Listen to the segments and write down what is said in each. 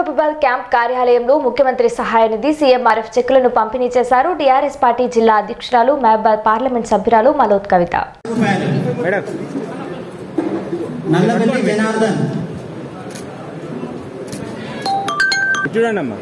Mahabubabad camp కార్యాలయంలో ముఖ్యమంత్రి సహాయ నిధి సీఎంఆర్ఎఫ్ చెక్కులను పంపిణీ చేశారు టీఆర్ఎస్ పార్టీ జిల్లా అధ్యక్షురాలు మహబూబాద్ పార్లమెంట్ సభ్యురాలు మలోత్ కవిత రూపాయలు మేడం నల్లబెల్లి జనార్దన్ ఇటు చూడండి అమ్మా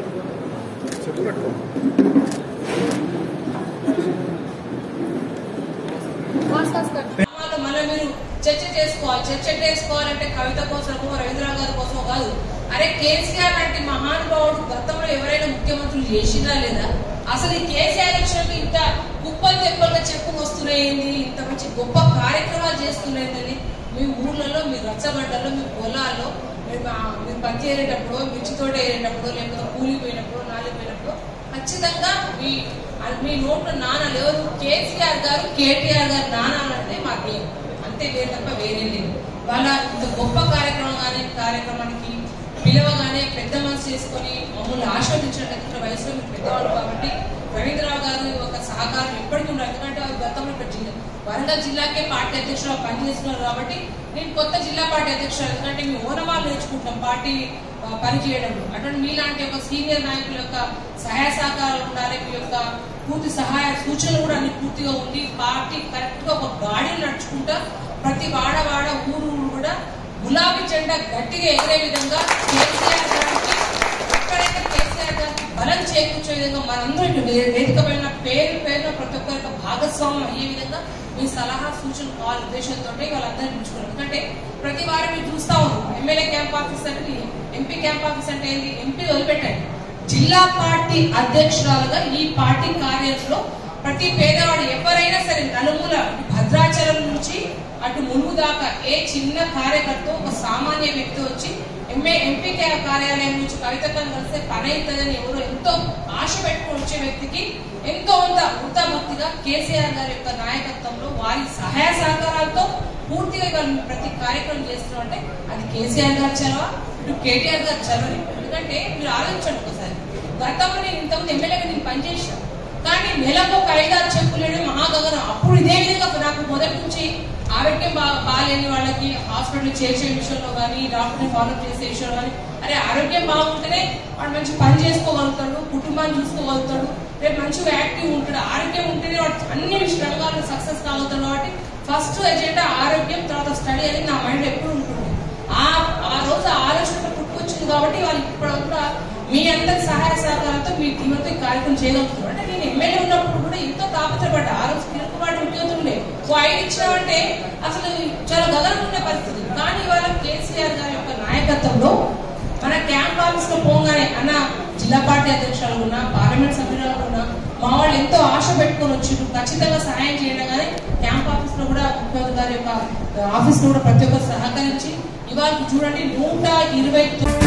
వాళ్ళు మళ్ళీ మీరు చర్చ చేసుకోవాలి చర్చ చేసుకోవాలంటే కవిత కోసమో రవీంద్రనాథ్ గారి కోసమో కాదు అరే కేసీఆర్ లాంటి మహానుభావుడు గతంలో ఎవరైనా ముఖ్యమంత్రులు చేసినా లేదా అసలు ఈ కేసీఆర్ వచ్చినట్టు ఇంత కుప్పలు తెప్పలుగా చెప్పుకు వస్తున్నాయింది ఇంత మంచి గొప్ప కార్యక్రమాలు చేస్తున్నాయిందని మీ ఊర్లలో మీ రచ్చబండలో మీ పొలాల్లో మీరు ఆ- మీరు పత్తి ఏరేటప్పుడు మిర్చి తోట ఏరేటప్పుడు లేకపోతే కూలిపోయినప్పుడు నాలిపోయినప్పుడు ఖచ్చితంగా మీ మీ నోట్లో నాణాలు ఎవరు కేసీఆర్ గారు కేటీఆర్ గారు నాణాలు అంటే మా ధ్యేయం అంతే వేరు తప్ప వేరే లేదు వాళ్ళ ఇంత గొప్ప కార్యక్రమం కానీ కార్యక్రమానికి పిలవగానే పెద్ద మనసు చేసుకొని మమ్మల్ని ఆస్వాదించినట్టు వయసులో మీరు పెద్దవాళ్ళు కాబట్టి రవీంద్రరావు గారు ఒక సహకారం ఎప్పటికీ ఉన్నారు ఎందుకంటే వారు గతంలో ఇక్కడ జిల్లా వరంగల్ జిల్లాకే పార్టీ అధ్యక్షులు పనిచేస్తున్నారు కాబట్టి నేను కొత్త జిల్లా పార్టీ అధ్యక్షులు ఎందుకంటే మీ ఓనమాలు నేర్చుకుంటాం పార్టీ ఆ, పనిచేయడంలో అటువంటి మీలాంటి ఒక సీనియర్ నాయకుల యొక్క సహాయ సహకారాలు ఉండాలి మీ యొక్క పూర్తి సహాయ సూచనలు కూడా అన్ని పూర్తిగా ఉండి పార్టీ కరెక్ట్ గా ఒక గాడిని నడుచుకుంటా ప్రతి వాడ వాడ ఊరు ఊరు కూడా గులాబీ జెండా గట్టిగా ఎగిరే విధంగా కేసీఆర్ గారికి ఎక్కడైతే కేసీఆర్ గారికి బలం చేకూర్చే విధంగా మనందరూ ఇటు వే- వేదిక పైన పేరు పేరున ప్రతి ఒక్కరి యొక్క భాగస్వామ్యం అయ్యే విధంగా మీ సలహా సూచనలు కావాలి ఉద్దేశంతో వాళ్ళందరూ పిలుచుకున్నారు ఎందుకంటే ప్రతి వారం మీరు చూస్తా ఉన్నాం ఎమ్మెల్యే క్యాంప్ ఆఫీస్ అంటే ఎంపీ క్యాంప్ ఆఫీస్ అంటే ఏంటి ఎంపీ వదిలిపెట్టండి జిల్లా పార్టీ అధ్యక్షురాలుగా ఈ పార్టీ కార్యాలయంలో ప్రతి పేదవాడు ఎవరైనా సరే నలుమూల ఇటు భద్రాచలం నుంచి అటు ములుగు దాకా ఏ చిన్న కార్యకర్త ఒక సామాన్య వ్యక్తి వచ్చి ఎంఏ ఎంపీ కా- కార్యాలయం నుంచి కవితకం కలిస్తే పని అవుతుందని ఎవరు ఎంతో ఆశ పెట్టుకుని వచ్చే వ్యక్తికి ఎంతో అంత వృత్తాభక్తిగా కేసీఆర్ గారి యొక్క నాయకత్వంలో వారి సహాయ సహకారాలతో పూర్తిగా ఇవాళ ప్రతి కార్యక్రమం చేస్తున్నాం అంటే అది కేసీఆర్ గారి చలవ ఇటు కేటీఆర్ గారి చలవని ఎందుకంటే మీరు ఆలోచించండి ఒకసారి గతంలో నేను ఇంతకుముందు ఎమ్మెల్యేగా నేను పనిచేసాను కానీ నెలకు ఒక ఐదారు చెప్పులేడు మహాగగనం అప్పుడు ఇదే విధంగా నాకు మొదటి నుంచి ఆరోగ్యం బా బాగాలేని వాళ్ళకి హాస్పిటల్ చేర్చే విషయంలో కానీ డాక్టర్ని ఫాలో చేసే విషయంలో కానీ అరే ఆరోగ్యం బాగుంటేనే వాడు మంచి పని చేసుకోగలుగుతాడు కుటుంబాన్ని చూసుకోగలుగుతాడు రేపు మంచిగా యాక్టివ్ ఉంటాడు ఆరోగ్యం ఉంటేనే వాడు అన్ని రంగాల్లో సక్సెస్ కాగలుగుతాడు కాబట్టి ఫస్ట్ ఎజెండా ఆరోగ్యం తర్వాత స్టడీ అనేది నా మైండ్ ఎప్పుడు ఉంటుంది ఆ ఆ రోజు ఆ ఆలోచన పుట్టుకొచ్చింది కాబట్టి వాళ్ళు ఇప్పుడు కూడా మీ అందరి సహాయ సహకారంతో మీ టీంతో ఈ కార్యక్రమం చేయగలుగుతున్నారు అంటే నేను ఎమ్మెల్యే ఉన్నప్పుడు కూడా ఎంతో తాపత్రపడ్డా ఆ రోజు తిరుగుబాటు ఉద్యోగులుండే ఓ ఐదు ఇచ్చినామంటే అసలు చాలా గగనం ఉండే పరిస్థితి కానీ ఇవాళ కేసీఆర్ గారి యొక్క నాయకత్వంలో మన క్యాంప్ ఆఫీస్ లో పోగానే అన్న జిల్లా పార్టీ అధ్యక్షులు ఉన్నా పార్లమెంట్ సభ్యురాలు ఉన్నా మా వాళ్ళు ఎంతో ఆశ పెట్టుకొని వచ్చి ఖచ్చితంగా సహాయం చేయడం కానీ క్యాంప్ ఆఫీస్ లో కూడా ముఖ్యమంత్రి గారి యొక్క ఆఫీస్ లో కూడా ప్రతి ఒక్కరు సహకరించి ఇవాళ చూడండి నూట ఇరవై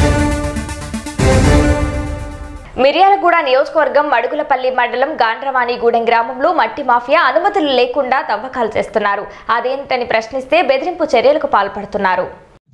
మిర్యాలగూడ నియోజకవర్గం మడుగులపల్లి మండలం గాండ్రవాణిగూడెం గ్రామంలో మట్టి మాఫియా అనుమతులు లేకుండా తవ్వకాలు చేస్తున్నారు అదేంటని ప్రశ్నిస్తే బెదిరింపు చర్యలకు పాల్పడుతున్నారు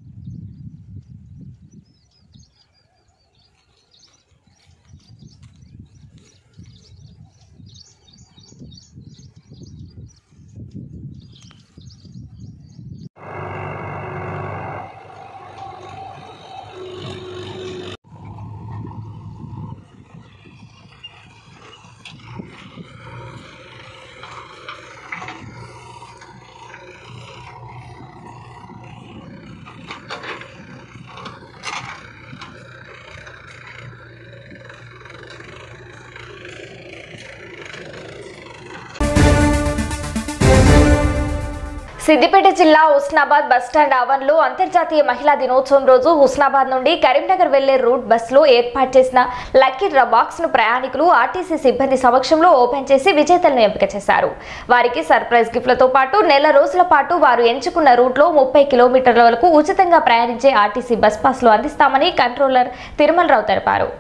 సిద్దిపేట జిల్లా హుస్నాబాద్ బస్టాండ్ ఆవరణలో అంతర్జాతీయ మహిళా దినోత్సవం రోజు హుస్నాబాద్ నుండి కరీంనగర్ వెళ్లే రూట్ బస్సులో ఏర్పాటు చేసిన లక్కీ డ్రా బాక్స్ ను ప్రయాణికులు ఆర్టీసీ సిబ్బంది సమక్షంలో ఓపెన్ చేసి విజేతలను ఎంపిక చేశారు వారికి సర్ప్రైజ్ గిఫ్ట్లతో పాటు నెల రోజుల పాటు వారు ఎంచుకున్న రూట్లో ముప్పై కిలోమీటర్ల వరకు ఉచితంగా ప్రయాణించే ఆర్టీసీ బస్ పాస్లు అందిస్తామని కంట్రోలర్ తిరుమలరావు తెలిపారు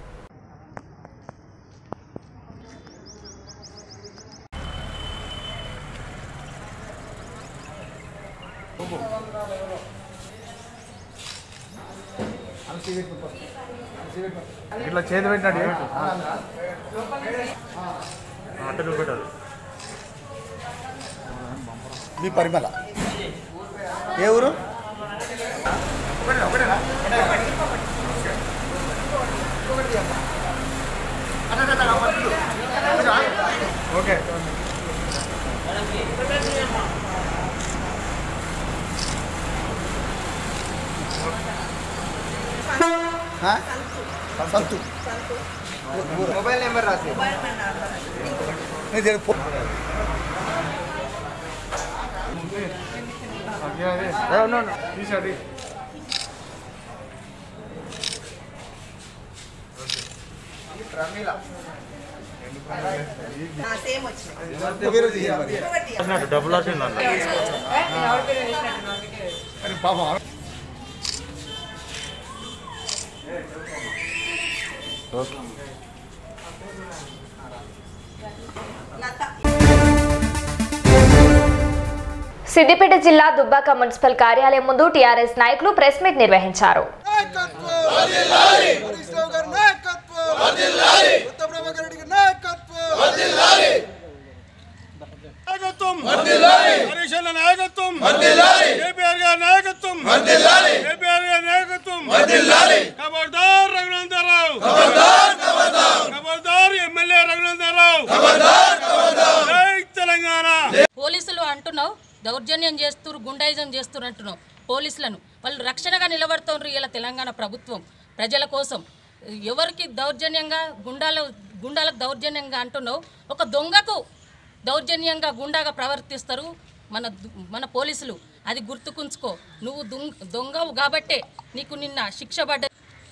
ఇట్లా చేతి పెట్టినట్టు అట్ట చూపెట్టారు మీ పరిమళ ఏ ఊరు ఓకే సంతు మొబైల్ నెంబర్ రాసి ఓకే అదే తీసాడి డబ్బులు వచ్చింది సిద్దిపేట జిల్లా దుబ్బాక మున్సిపల్ కార్యాలయం ముందు టీఆర్ఎస్ నాయకులు ప్రెస్ మీట్ నిర్వహించారు నాయకత్వం హరీష్ అన్న నాయకత్వం కేపీఆర్ గారి నాయకత్వం కేపీఆర్ గారి నాయకత్వం ఖబర్దార్ రఘునందరావు ఖబర్దార్ ఎమ్మెల్యే రఘునందరావు జై తెలంగాణ పోలీసులు అంటున్నావు దౌర్జన్యం చేస్తున్నారు గుండాయిజం చేస్తున్నారు అంటున్నావు పోలీసులను వాళ్ళు రక్షణగా నిలబడుతున్నారు ఇలా తెలంగాణ ప్రభుత్వం ప్రజల కోసం ఎవరికి దౌర్జన్యంగా గుండాల గుండాలకు దౌర్జన్యంగా అంటున్నావు ఒక దొంగకు దౌర్జన్యంగా గుండాగా ప్రవర్తిస్తారు మన దు- మన పోలీసులు అది గుర్తుకుంచుకో నువ్వు దొంగ దొంగవు కాబట్టే నీకు నిన్న శిక్ష పడ్డ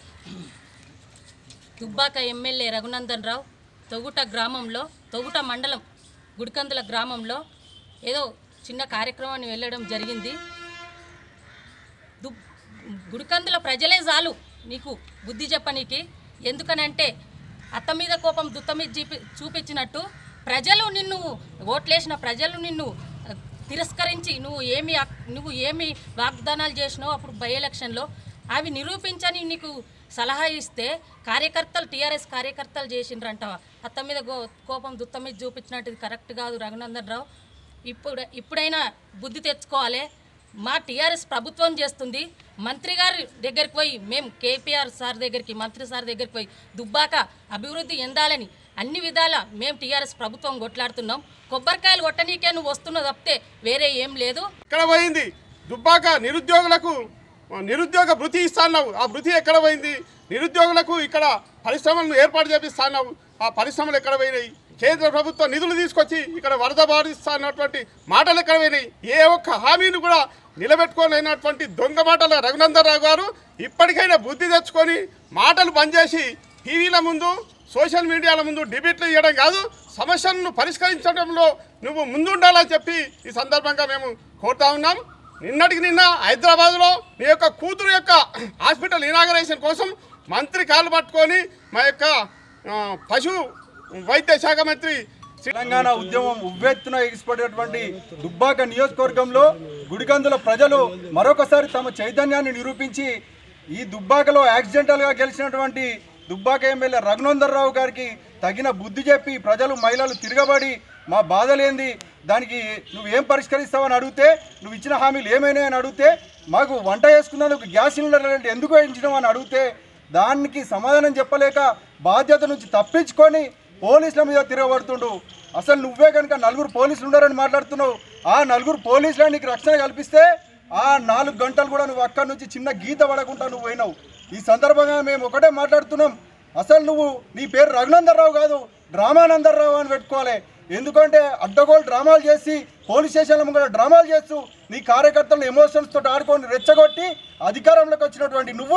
దుబ్బాక ఎమ్మెల్యే రఘునందన్ రావు తొగుట గ్రామంలో తొగుట మండలం గుడికందుల గ్రామంలో ఏదో చిన్న కార్యక్రమాన్ని వెళ్ళడం జరిగింది దు గుడికందుల ప్రజలే చాలు నీకు బుద్ధి చెప్పనీకి ఎందుకనంటే అత్త మీద కోపం దుత్త మీద చూపి చూపించినట్టు ప్రజలు నిన్ను ఓట్లేసిన ప్రజలు నిన్ను ఆ, తిరస్కరించి నువ్వు ఏమి అక్- నువ్వు ఏమి వాగ్దానాలు చేసినావు అప్పుడు బై ఎలక్షన్లో అవి నిరూపించని నీకు సలహా ఇస్తే కార్యకర్తలు టీఆర్ఎస్ కార్యకర్తలు చేసిండ్రంట అత్త మీద గో కోపం దుత్త మీద చూపించినట్టు ఇది కరెక్ట్ కాదు రఘునందన్ రావు ఇప్పుడు ఇప్పుడైనా బుద్ధి తెచ్చుకోవాలి మా టీఆర్ఎస్ ప్రభుత్వం చేస్తుంది మంత్రి గారి దగ్గరికి పోయి మేము కేపీఆర్ సార్ దగ్గరికి మంత్రి సార్ దగ్గరికి పోయి దుబ్బాక అభివృద్ధి ఎందాలని అన్ని విధాల మేము టీఆర్ఎస్ ప్రభుత్వం కొట్లాడుతున్నాం కొబ్బరికాయలు కొట్టనీకే నువ్వు వస్తున్నావు తప్పితే వేరే ఏం లేదు ఎక్కడ పోయింది దుబ్బాక నిరుద్యోగులకు నిరుద్యోగ భృతి ఇస్తాన్నావు ఆ భృతి ఎక్కడ పోయింది నిరుద్యోగులకు ఇక్కడ పరిశ్రమలను ఏర్పాటు చేపిస్తాన్నావు ఆ పరిశ్రమలు ఎక్కడ పోయినాయి కేంద్ర ప్రభుత్వం నిధులు తీసుకొచ్చి ఇక్కడ వరద బాధిస్తున్నటువంటి మాటలు ఎక్కడ పోయినాయి ఏ ఒక్క హామీని కూడా నిలబెట్టుకోలేనటువంటి దొంగ మాటల రఘునందనరావు గారు ఇప్పటికైనా బుద్ధి తెచ్చుకొని మాటలు బంద్ చేసి టీవీల ముందు సోషల్ మీడియాల ముందు డిబేట్లు ఇవ్వడం కాదు సమస్యలను పరిష్కరించడంలో నువ్వు ముందుండాలని చెప్పి ఈ సందర్భంగా మేము కోరుతా ఉన్నాం నిన్నటికి నిన్న హైదరాబాద్లో నీ యొక్క కూతురు యొక్క హాస్పిటల్ ఇనాగరేషన్ కోసం మంత్రి కాళ్ళు పట్టుకొని మా యొక్క ఆ, పశు వైద్య శాఖ మంత్రి శ్రీ తెలంగాణ ఉద్యమం ఉవ్వెత్తున ఎగిసిపడేటువంటి దుబ్బాక నియోజకవర్గంలో గుడికందుల ప్రజలు మరొకసారి తమ చైతన్యాన్ని నిరూపించి ఈ దుబ్బాకలో యాక్సిడెంటల్గా గెలిచినటువంటి దుబ్బాక ఎమ్మెల్యే రఘునందర్ రావు గారికి తగిన బుద్ధి చెప్పి ప్రజలు మహిళలు తిరగబడి మా బాధలేంది దానికి నువ్వేం పరిష్కరిస్తావని అడిగితే నువ్వు ఇచ్చిన హామీలు ఏమైనా అని అడిగితే మాకు వంట చేసుకున్నందుకు గ్యాస్ సిలిండర్ ఎందుకు వేయించడం అని అడిగితే దానికి సమాధానం చెప్పలేక బాధ్యత నుంచి తప్పించుకొని పోలీసుల మీద తిరగబడుతుండు అసలు నువ్వే కనుక నలుగురు పోలీసులు ఉన్నారని మాట్లాడుతున్నావు ఆ నలుగురు పోలీసులు నీకు రక్షణ కల్పిస్తే ఆ నాలుగు గంటలు కూడా నువ్వు అక్కడి నుంచి చిన్న గీత పడకుండా నువ్వు పోయినావు ఈ సందర్భంగా మేము ఒకటే మాట్లాడుతున్నాం అసలు నువ్వు నీ పేరు రఘునందరావు కాదు డ్రామానందరావు అని పెట్టుకోవాలి ఎందుకంటే అడ్డగోలు డ్రామాలు చేసి పోలీస్ స్టేషన్ల ముంగట డ్రామాలు చేస్తూ నీ కార్యకర్తలను ఎమోషన్స్ తోటి ఆడుకొని రెచ్చగొట్టి అధికారంలోకి వచ్చినటువంటి నువ్వు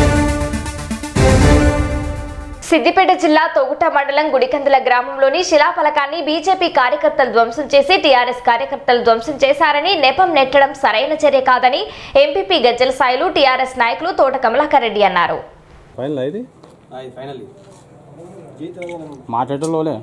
సిద్దిపేట జిల్లా తొగుట మండలం గుడికందుల గ్రామంలోని శిలాఫలకాన్ని బీజేపీ కార్యకర్తలు ధ్వంసం చేసి టీఆర్ఎస్ కార్యకర్తలు ధ్వంసం చేశారని నెపం నెట్టడం సరైన చర్య కాదని ఎంపీపీ గజ్జల సాయిలు టీఆర్ఎస్ నాయకులు తోట కమలాకర్ రెడ్డి అన్నారు ఫైనల్ ఇది మాట్లాడలోలే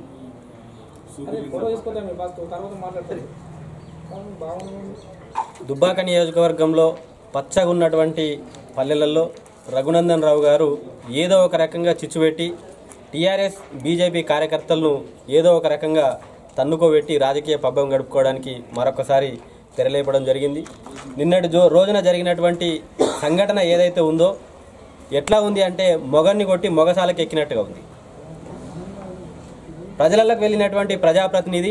దుబ్బాక నియోజకవర్గంలో పచ్చగా ఉన్నటువంటి పల్లెలలో రఘునందన్ రావు గారు ఏదో ఒక రకంగా చిచ్చుపెట్టి టీఆర్ఎస్ బీజేపీ కార్యకర్తలను ఏదో ఒక రకంగా తన్నుకోబెట్టి రాజకీయ పబ్బం గడుపుకోవడానికి మరొకసారి తెరలేపడం జరిగింది నిన్నటి జో రోజున జరిగినటువంటి సంఘటన ఏదైతే ఉందో ఎట్లా ఉంది అంటే మొగన్ని కొట్టి మొగసాలకు ఎక్కినట్టుగా ఉంది ప్రజలకు వెళ్ళినటువంటి ప్రజాప్రతినిధి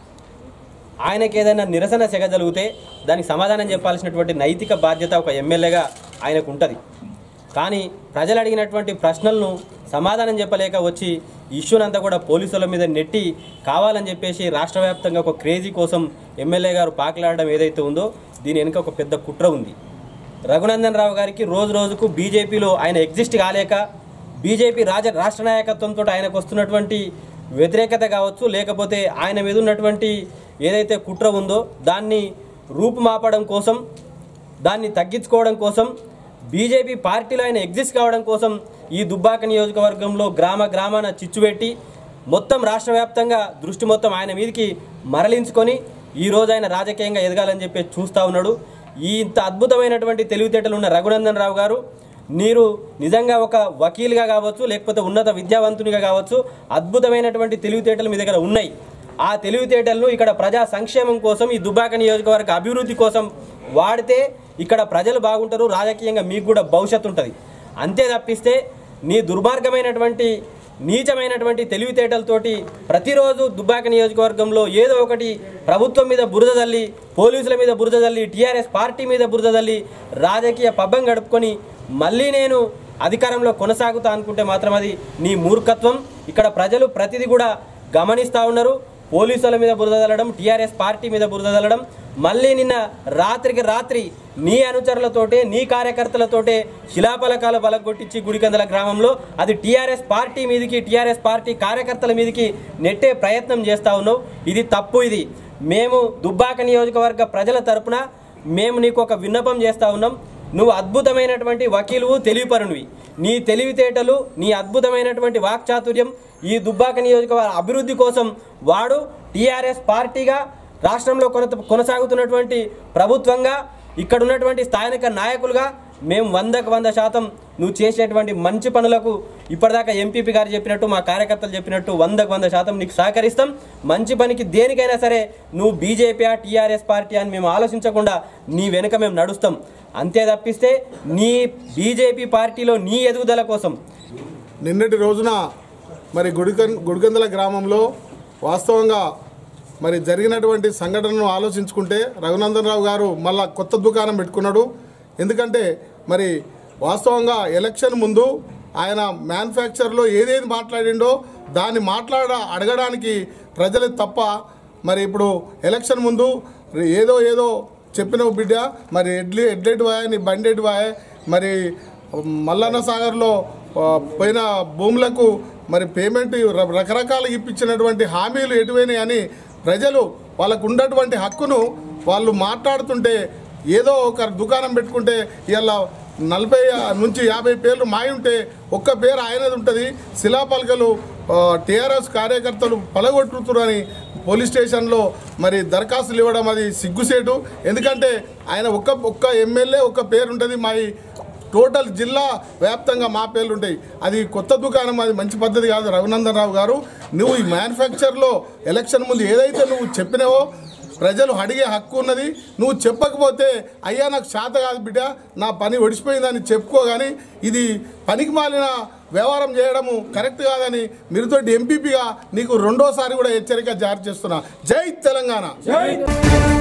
ఆయనకి ఏదైనా నిరసన సెగ జరిగితే దానికి సమాధానం చెప్పాల్సినటువంటి నైతిక బాధ్యత ఒక ఎమ్మెల్యేగా ఆయనకు ఉంటుంది కానీ ప్రజలు అడిగినటువంటి ప్రశ్నలను సమాధానం చెప్పలేక వచ్చి ఇష్యూనంతా కూడా పోలీసుల మీద నెట్టి కావాలని చెప్పేసి రాష్ట్ర వ్యాప్తంగా ఒక క్రేజీ కోసం ఎమ్మెల్యే గారు పాకలాడడం ఏదైతే ఉందో దీని వెనుక ఒక పెద్ద కుట్ర ఉంది రఘునందన్ రావు గారికి రోజు రోజుకు బీజేపీలో ఆయన ఎగ్జిస్ట్ కాలేక బీజేపీ రాజ రాష్ట్ర నాయకత్వంతో ఆయనకు వస్తున్నటువంటి వ్యతిరేకత కావచ్చు లేకపోతే ఆయన మీద ఉన్నటువంటి ఏదైతే కుట్ర ఉందో దాన్ని రూపుమాపడం కోసం దాన్ని తగ్గించుకోవడం కోసం బీజేపీ పార్టీలో ఆయన ఎగ్జిస్ట్ కావడం కోసం ఈ దుబ్బాక నియోజకవర్గంలో గ్రామ గ్రామాన చిచ్చుపెట్టి మొత్తం రాష్ట్ర వ్యాప్తంగా దృష్టి మొత్తం ఆయన మీదకి మరలించుకొని ఈ రోజు ఆయన రాజకీయంగా ఎదగాలని చెప్పి చూస్తూ ఉన్నాడు ఈ ఇంత అద్భుతమైనటువంటి తెలివితేటలు ఉన్న రఘునందన్ రావు గారు మీరు నిజంగా ఒక వకీల్గా కావచ్చు లేకపోతే ఉన్నత విద్యావంతునిగా కావచ్చు అద్భుతమైనటువంటి తెలివితేటలు మీ దగ్గర ఉన్నాయి ఆ తెలివితేటలను ఇక్కడ ప్రజా సంక్షేమం కోసం ఈ దుబ్బాక నియోజకవర్గ అభివృద్ధి కోసం వాడితే ఇక్కడ ప్రజలు బాగుంటారు రాజకీయంగా మీకు కూడా భవిష్యత్తు ఉంటుంది అంతే తప్పిస్తే నీ దుర్మార్గమైనటువంటి నీచమైనటువంటి తెలివితేటలతోటి ప్రతిరోజు దుబ్బాక నియోజకవర్గంలో ఏదో ఒకటి ప్రభుత్వం మీద బురద తల్లి పోలీసుల మీద బురద తల్లి టీఆర్ఎస్ పార్టీ మీద బురద తల్లి రాజకీయ పబ్బం గడుపుకొని మళ్ళీ నేను అధికారంలో కొనసాగుతా అనుకుంటే మాత్రం అది నీ మూర్ఖత్వం ఇక్కడ ప్రజలు ప్రతిదీ కూడా గమనిస్తూ ఉన్నారు పోలీసుల మీద బురద తల్లడం టీఆర్ఎస్ పార్టీ మీద బురద తల్లడం మళ్ళీ నిన్న రాత్రికి రాత్రి నీ అనుచరులతోటే నీ కార్యకర్తలతోటే శిలాఫలకాల బలగొట్టించి గుడికందల గ్రామంలో అది టీఆర్ఎస్ పార్టీ మీదకి టీఆర్ఎస్ పార్టీ కార్యకర్తల మీదకి నెట్టే ప్రయత్నం చేస్తూ ఉన్నావు ఇది తప్పు ఇది మేము దుబ్బాక నియోజకవర్గ ప్రజల తరపున మేము నీకు ఒక విన్నపం చేస్తూ ఉన్నాం నువ్వు అద్భుతమైనటువంటి వకీలువు తెలివిపరునివి నీ తెలివితేటలు నీ అద్భుతమైనటువంటి వాక్చాతుర్యం ఈ దుబ్బాక నియోజకవర్గ అభివృద్ధి కోసం వాడు టీఆర్ఎస్ పార్టీగా రాష్ట్రంలో కొన కొనసాగుతున్నటువంటి ప్రభుత్వంగా ఇక్కడ ఉన్నటువంటి స్థానిక నాయకులుగా మేము వందకు వంద శాతం నువ్వు చేసేటువంటి మంచి పనులకు ఇప్పటిదాకా ఎంపీపీ గారు చెప్పినట్టు మా కార్యకర్తలు చెప్పినట్టు వందకు వంద శాతం నీకు సహకరిస్తాం మంచి పనికి దేనికైనా సరే నువ్వు బీజేపీ టీఆర్ఎస్ పార్టీ అని మేము ఆలోచించకుండా నీ వెనుక మేము నడుస్తాం అంతే తప్పిస్తే నీ బీజేపీ పార్టీలో నీ ఎదుగుదల కోసం నిన్నటి రోజున మరి గుడికన్ గుడిగందల గ్రామంలో వాస్తవంగా మరి జరిగినటువంటి సంఘటనను ఆలోచించుకుంటే రఘునందన్ రావు గారు మళ్ళా కొత్త దుకాణం పెట్టుకున్నాడు ఎందుకంటే మరి వాస్తవంగా ఎలక్షన్ ముందు ఆయన మ్యానుఫ్యాక్చర్లో ఏదేది మాట్లాడిండో దాన్ని మాట్లాడ అడగడానికి ప్రజలు తప్ప మరి ఇప్పుడు ఎలక్షన్ ముందు ఏదో ఏదో చెప్పినవు బిడ్డ మరి ఎడ్లీ ఎడ్లెడ్ వాయ నీ బండెడ్ వాయ మరి మల్లన్న సాగర్లో ఆ, పోయిన భూములకు మరి పేమెంట్ ర- రకరకాలుగా ఇప్పించినటువంటి హామీలు ఎటువైనాయి అని ప్రజలు వాళ్ళకు ఉన్నటువంటి హక్కును వాళ్ళు మాట్లాడుతుంటే ఏదో ఒక దుకాణం పెట్టుకుంటే ఇలా నలభై నుంచి యాభై పేర్లు మాయి ఉంటే ఒక్క పేరు ఆయనది ఉంటుంది శిలాపలకలు టీఆర్ఎస్ కార్యకర్తలు పలగొట్టుతున్నారని పోలీస్ స్టేషన్లో మరి దరఖాస్తులు ఇవ్వడం అది సిగ్గుసేటు ఎందుకంటే ఆయన ఒక్క ఒక్క ఎమ్మెల్యే ఒక్క పేరు ఉంటుంది మా ఈ టోటల్ జిల్లా వ్యాప్తంగా మా పేర్లు ఉంటాయి అది కొత్త దుకాణం అది మంచి పద్ధతి కాదు రఘునందన్ రావు గారు నువ్వు ఈ మ్యానుఫ్యాక్చర్లో ఎలక్షన్ ముందు ఏదైతే నువ్వు చెప్పినావో ప్రజలు అడిగే హక్కు ఉన్నది నువ్వు చెప్పకపోతే అయ్యా నాకు శాత కాదు బిడ్డ నా పని ఒడిసిపోయిందని చెప్పుకోగాని ఇది పనికి మాలిన వ్యవహారం చేయడము కరెక్ట్ కాదని మీరుతోటి ఎంపీపీగా నీకు రెండోసారి కూడా హెచ్చరిక జారీ చేస్తున్నా జై తెలంగాణ